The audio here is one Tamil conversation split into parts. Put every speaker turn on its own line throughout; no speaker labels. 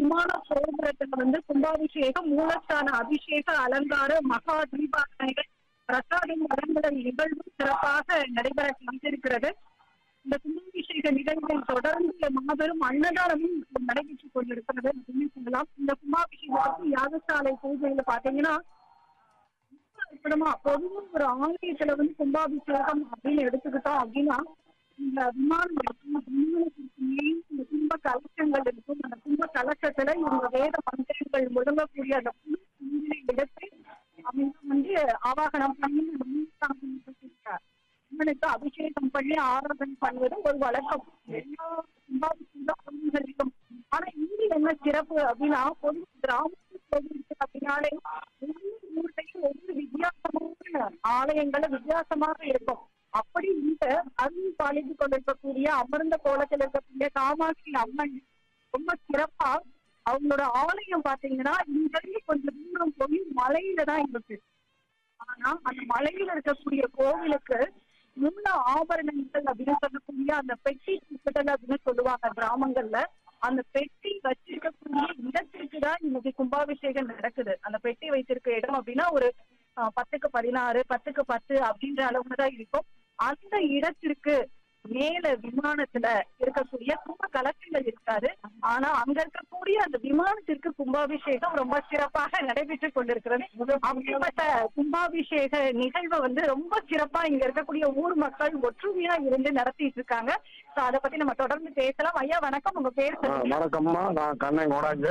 விமான கோபுரத்துல வந்து கும்பாபிஷேகம் மூலஸ்தான அபிஷேக அலங்கார மகா தீபாரணைகள் பிரசாதம் வழங்குதல் நிகழ்வு சிறப்பாக நடைபெற காத்திருக்கிறது இந்த கும்பாபிஷேக நிகழ்வில் தொடர்ந்து மாபெரும் அன்னதானமும் நடைபெற்றுக் கொண்டிருக்கிறது அப்படின்னு சொல்லலாம் இந்த கும்பாபிஷேகத்துக்கு யாகசாலை பூஜையில பாத்தீங்கன்னா இருக்கணுமா பொதுவா ஒரு ஆலயத்துல வந்து கும்பாபிஷேகம் அப்படின்னு எடுத்துக்கிட்டோம் அப்படின்னா இந்த விமானம் இருக்கும் விமானத்திற்கு மேல் இந்த கும்ப கலசங்கள் இருக்கும் அந்த கும்ப கலசத்துல இவங்க வேத மந்திரங்கள் முழங்கக்கூடிய அந்த புது கும்பினை எடுத்து அவங்க வந்து ஆவாகனம் பண்ணி அம்மனுக்கு அபிஷேகம் பண்ணி ஆராதனை பண்ணுவது ஒரு வழக்கம் எல்லா கும்பாபிஷேக கோவில்களிலும் ஆனா இங்க என்ன சிறப்பு அப்படின்னா பொது கிராமத்து கோவில் அப்படின்னாலே ஒவ்வொரு ஊர்லயும் ஒவ்வொரு வித்தியாசமான ஆலயங்களும் வித்தியாசமாக இருக்கும் அப்படி இந்த அருள் பாலித்து கொண்டிருக்கக்கூடிய அமர்ந்த கோலத்தில் இருக்கக்கூடிய காமாட்சி அம்மன் ரொம்ப சிறப்பா அவங்களோட ஆலயம் பாத்தீங்கன்னா இங்க இருந்து கொஞ்சம் தூரம் போய் மலையில தான் இருக்கு ஆனா அந்த மலையில இருக்கக்கூடிய கோவிலுக்கு மூல ஆபரணங்கள் அப்படின்னு சொல்லக்கூடிய அந்த பெட்டி குப்பட்டல் அப்படின்னு சொல்லுவாங்க கிராமங்கள்ல அந்த பெட்டி வச்சிருக்கக்கூடிய இடத்திற்கு தான் இன்னைக்கு கும்பாபிஷேகம் நடக்குது அந்த பெட்டி வைத்திருக்க இடம் அப்படின்னா ஒரு ஆஹ், பத்துக்கு பதினாறு பத்துக்கு பத்து அப்படின்ற அளவுல தான் இருக்கும் அந்த இடத்திற்கு மேல விமானத்துல இருக்கக்கூடிய கும்ப கலசங்கள் இருக்காது ஆனா அங்க இருக்கக்கூடிய அந்த விமானத்திற்கு கும்பாபிஷேகம் ரொம்ப சிறப்பாக நடைபெற்றுக் கொண்டிருக்கிறது அப்படிப்பட்ட கும்பாபிஷேக நிகழ்வை வந்து ரொம்ப சிறப்பா இங்க இருக்கக்கூடிய ஊர் மக்கள் ஒற்றுமையா இருந்து நடத்திட்டு இருக்காங்க சோ அதை பத்தி நம்ம தொடர்ந்து பேசலாம் ஐயா வணக்கம் உங்க பேர்
ஆ,
சொல்லுங்க
வணக்கம்மா நான் கண்ணை கோடாஞ்சு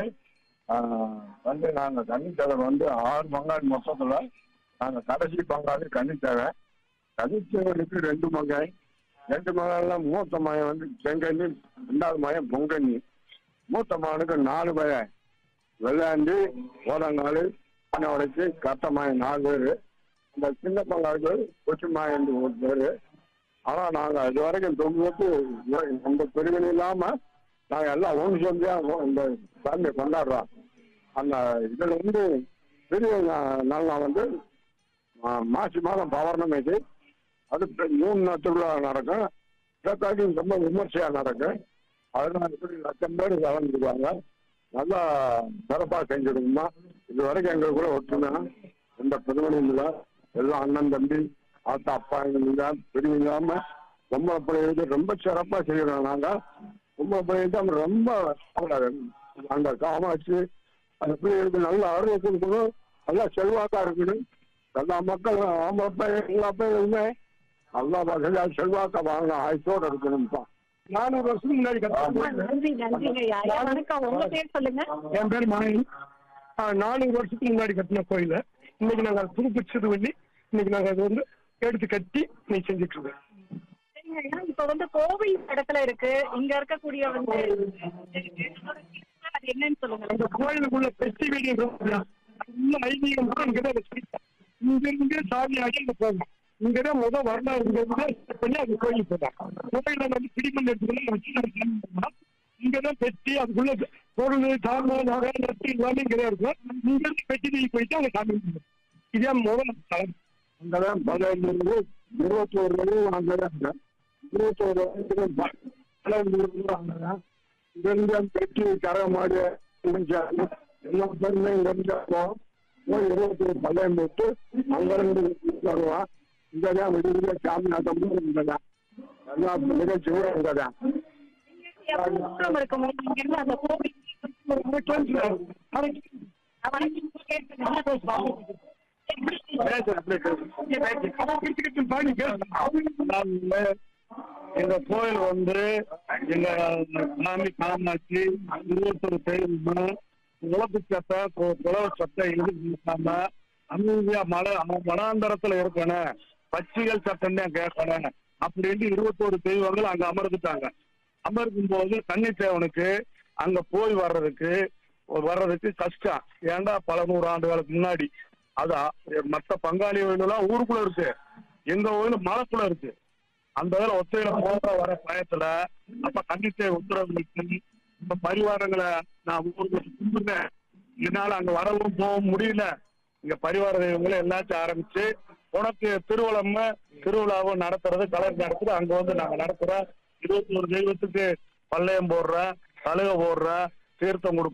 வந்து நாங்கள் கன்னித்தேவை வந்து ஆறு பங்காளி மொத்தத்தில் நாங்கள் கடைசி பங்காளி கன்னித்தேவை கன்னித்தேவனுக்கு ரெண்டு மங்காய் ரெண்டு மகால மூத்த மகன் வந்து செங்கண்ணி ரெண்டாவது மகன் பொங்கண்ணி மூத்த மகனுக்கு நாலு பையன் வெள்ளாண்டி ஓடங்கால் பனை உடைச்சி கத்த மகன் நாலு பேர் இந்த சின்ன பங்காளுக்கு கொச்சி மகன் ஒரு பேர் ஆனால் நாங்கள் இது வரைக்கும் தொண்ணூற்றி அந்த பிரிவினை இல்லாமல் நாங்கள் எல்லாம் ஒன்று சேர்ந்து இந்த சாமியை கொண்டாடுறோம் அந்த இதில் வந்து பெரிய நா- நாள் வந்து ஆ, மாசி மாதம் பௌர்ணமிக்கு அது பெ- மூணு நாள் திருவிழா நடக்கும் இதற்காக ரொம்ப விமர்சையாக நடக்கும் அதனால இப்படி லட்சம் பேர் கலந்துக்குவாங்க நல்லா சிறப்பாக செஞ்சுடுங்கம்மா இது வரைக்கும் எங்களுக்குள்ள ஒற்றுமை எந்த பிரதமரும் இல்லை எல்லாம் அண்ணன் தம்பி ஆத்தா அப்பா எங்க பிரிவு இல்லாமல் ரொம்ப அப்படி ரொம்ப சிறப்பாக செய்கிறோம் நாங்கள் ரொம்ப அப்படி ரொம்ப அவங்கள அந்த காமாட்சி அந்த பிள்ளைகளுக்கு நல்ல ஆரோக்கியம் கொடுக்கணும் நல்லா செல்வாக்கா இருக்கணும் எல்லா மக்கள் ஆம்பளை பையன் எல்லா பையனுமே நல்லா வசதியா செல்வாக்கா வாங்க ஆயுசோடு இருக்கணும்ப்பா நானூறு வருஷத்துக்கு முன்னாடி
ரொம்ப
கட்டின
நன்றி நன்றிங்க ஐயா ஐயா, வணக்கம் உங்க பேர் சொல்லுங்க
என் பேர் மாயன் நானூறு வருஷத்துக்கு முன்னாடி கட்டின கோயில் இன்னைக்கு நாங்க அதை புதுப்பிச்சது பண்ணி இன்னைக்கு நாங்க அதை வந்து எடுத்து கட்டி இன்னைக்கு செஞ்சுட்டு இருக்கோம்
சரிங்க ஐயா, இப்ப வந்து கோவில் இடத்துல இருக்கு இங்க இருக்கக்கூடிய வந்து அது என்னன்னு சொல்லுங்க
அந்த கோயிலுக்குள்ள பெட்டி வீடு இன்னும் ஐதீகம் கூட இங்கதான் வச்சிருக்கோம் இங்க இருந்து சாமி ஆகி இங்க போகும் இங்கதான் முத வரலாறு இங்க இருந்து start பண்ணி அது கோயில் போட்டாங்க கோயில வந்து பிடிமண் எடுத்துக்கணும் வச்சு நம்ம சாமி கும்பிடலாம். இங்கதான் பெட்டி அதுக்குள்ள பொருள் சாமி நகை நட்டு எல்லாமே இங்கதான் இருக்கும் இங்க இருந்து பெட்டி தூக்கி போயிட்டு அந்த சாமி கும்பிடணும். இதே முதல் தலம்
அங்கதான் பதினைந்து இருபத்தி ஒரு வரையும் அங்கதான் இருக்கேன் இருபத்தோரு வரைக்கும் பதினைந்து அங்கதான் இங்க இருந்து அந்த பெட்டி கரை மாடு முடிஞ்சாங்க எல்லா பேருமே இங்க இருந்து போவோம் போய் இருபத்தி ஒரு பள்ளியம் போட்டு அங்கிருந்து வருவான் இங்கதான் விடுதலை சாமி ஆட்டம் இங்கதான் எல்லா நிகழ்ச்சியும் இங்கதான்
எவ்வளவு தூரம் இருக்க முடியும் இங்க இருந்து அந்த கோவில்
எங்க கோயில் வந்து எங்க சாமி காமாட்சி இருபத்தொரு பேருமா உழப்பு சட்டை குளவு சட்டை எழுதிக்காம அமைதியா மலை வனாந்தரத்துல இருக்கணும் பச்சிகள் சட்டம் தான் கேட்கணும் அப்படின்னு இருபத்தோரு தெய்வங்கள் அங்க அமர்ந்துட்டாங்க அமர்க்கும் போது கன்னித்தேவனுக்கு அங்க போய் வர்றதுக்கு வர்றதுக்கு கஷ்டம் ஏன்டா பல நூறு ஆண்டுகளுக்கு முன்னாடி அதான் மற்ற பங்காளி கோயிலெல்லாம் ஊருக்குள்ள இருக்கு எங்க கோயில் மலைக்குள்ள இருக்கு அந்த வேலை ஒத்தையில போக வர பயத்துல அப்ப கண்டித்தே உத்தரவு இந்த பரிவாரங்களை நான் ஊருக்கு கும்பிட்டேன் இதனால அங்க வரவும் போக முடியல இங்க பரிவார தெய்வங்களை எல்லாத்தையும் ஆரம்பிச்சு உனக்கு திருவள்ளம் திருவிழாவும் நடத்துறது கலர் நடத்துறது அங்க வந்து நாங்க நடத்துறோம் இருபத்தி ஒரு தெய்வத்துக்கு பள்ளையம் போடுறோம் கழுக போடுறோம் தீர்த்தம் கொடுப்போம்